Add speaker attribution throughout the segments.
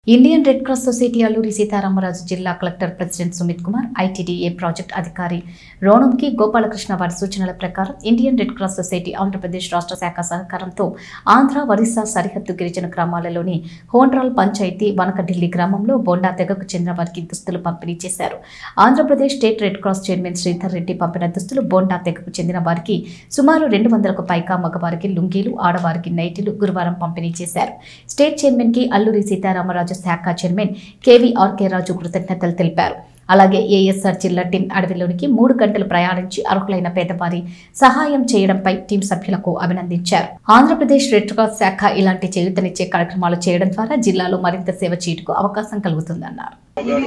Speaker 1: Indian red cross society Alluri Sitaramaraju జిల్లా collector president Sumit Kumar ITDA project అధికారి రోణంకి గోపాలకృష్ణ వారి సూచనల ప్రకారం Indian red cross society Andhra Pradesh రాష్ట్ర శాఖ సహకారంతో ఆంధ్ర ఒరిస్సా సరిహద్దు గిరిజన గ్రామాలలోని హోండ్రాల్ పంచాయతీ వనకఢిల్లీ గ్రామంలో బోండా తెగకు చెందిన వారికి దుస్తులు పంపిణీ చేశారు Andhra Pradesh state red cross chairman Sridhar Reddy పంపిన దుస్తులు బోండా తెగకు చెందిన వారికి సుమారు రెండు వందలకు పైగా మగవారికి లుంగీలు ఆడవారికి నైటీలు గురువారం పంపిణీ చేశారు స్టేట్ చైర్మన్ కి అల్లూరి సీతారామరాజు శాఖ చైర్మన్ కేవీఆర్కే రాజు కృతజ్ఞతలు తెలిపారు అలాగే ఏఎస్ఆర్ జిల్లా టీం అడవిలోనికి మూడు గంటలు ప్రయాణించి అర్హులైన పేదవారి సహాయం చేయడంపై టీం సభ్యులకు అభినందించారు ఆంధ్రప్రదేశ్ రెడ్ క్రాస్ శాఖ ఇలాంటి చేయూతనిచ్చే కార్యక్రమాలు చేయడం ద్వారా జిల్లాలో మరింత సేవ చేయటకు అవకాశం కలుగుతుందన్నారు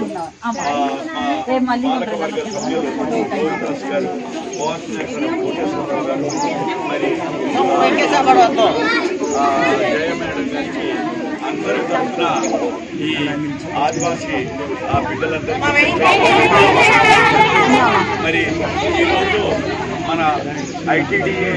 Speaker 2: పాలకవర్గ సభ్యులు కోటస్ గారు కోఆర్డినేటర్ కోటేశ్వరరావు గారు మరి ఆ, జయ మేడం గారికి అందరి తరఫున ఈ ఆదివాసీ ఆ బిడ్డలందరికీ మరి ఈరోజు మన ఐటీడీఏ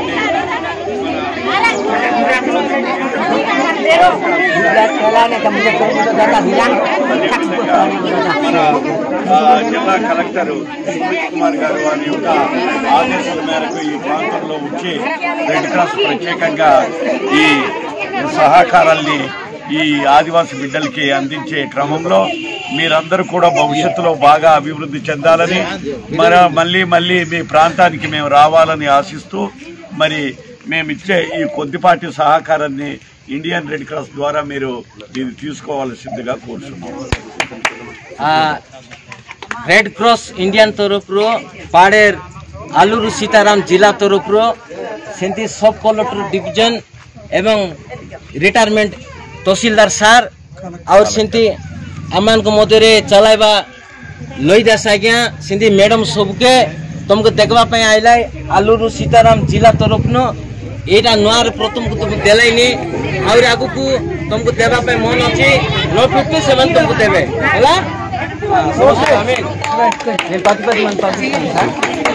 Speaker 2: మన ఆ, జిల్లా కలెక్టర్ సుమిత్ కుమార్ గారు వారి యొక్క ఆదేశాల మేరకు ఈ ప్రాంతంలో వచ్చి రెడ్ క్రాస్ ప్రత్యేకంగా ఈ సహకారాల్ని ఈ ఆదివాసి బిడ్డలకి అందించే క్రమంలో మీరందరూ కూడా భవిష్యత్తులో బాగా అభివృద్ధి చెందాలని మరి మళ్ళీ మళ్ళీ మీ ప్రాంతానికి మేము రావాలని ఆశిస్తూ మరి మేము ఇచ్చే ఈ కొద్దిపాటి సహకారాన్ని ఇండియన్ రెడ్ క్రాస్ ద్వారా మీరు ఇది తీసుకోవాల్సిందిగా కోరుతున్నాం
Speaker 3: ఆ, ରେଡ୍ କ୍ରସ୍ ଇଣ୍ଡିଆନ୍ ତରଫରୁ ପାଡ଼େର ଆଲୁରୁ ସୀତାରାମ ଜିଲ୍ଲା ତରଫରୁ ସେମିତି ସବ୍ କଲେକ୍ଟର ଡିଭିଜନ ଏବଂ ରିଟାୟାରମେଣ୍ଟ ତହସିଲଦାର ସାର୍ ଆଉ ସେମିତି ଆମମାନଙ୍କ ମଧ୍ୟରେ ଚଲାଇବା ଲଇ ଦାସ ଆଜ୍ଞା ସେମିତି ମ୍ୟାଡ଼ାମ୍ ସବୁକେ ତମକୁ ଦେଖିବା ପାଇଁ ଆଇଲା ଆଲୁରୁ ସୀତାରାମ ଜିଲ୍ଲା ତରଫରୁ ଏଇଟା ନୂଆରେ ପ୍ରଥମକୁ ତୁମକୁ ଦେଲାଇନି ଆହୁରି ଆଗକୁ ତମକୁ ଦେବା ପାଇଁ ମନ ଅଛି ନ ଫିଫ୍ଟି ସେମାନେ ତମକୁ ଦେବେ ହେଲା ହଁ, ସମସ୍ତେ ଆମେ నేను పది పది మంది పంపిస్తాను సార్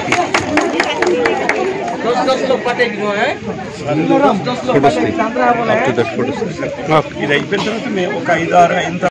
Speaker 3: దస్ దస్ లో పట్టేది దస్ దస్ లో పట్టేది
Speaker 2: ఇది అయిపోయిన తర్వాత మేము ఒక ఐదారు అయిన తర్వాత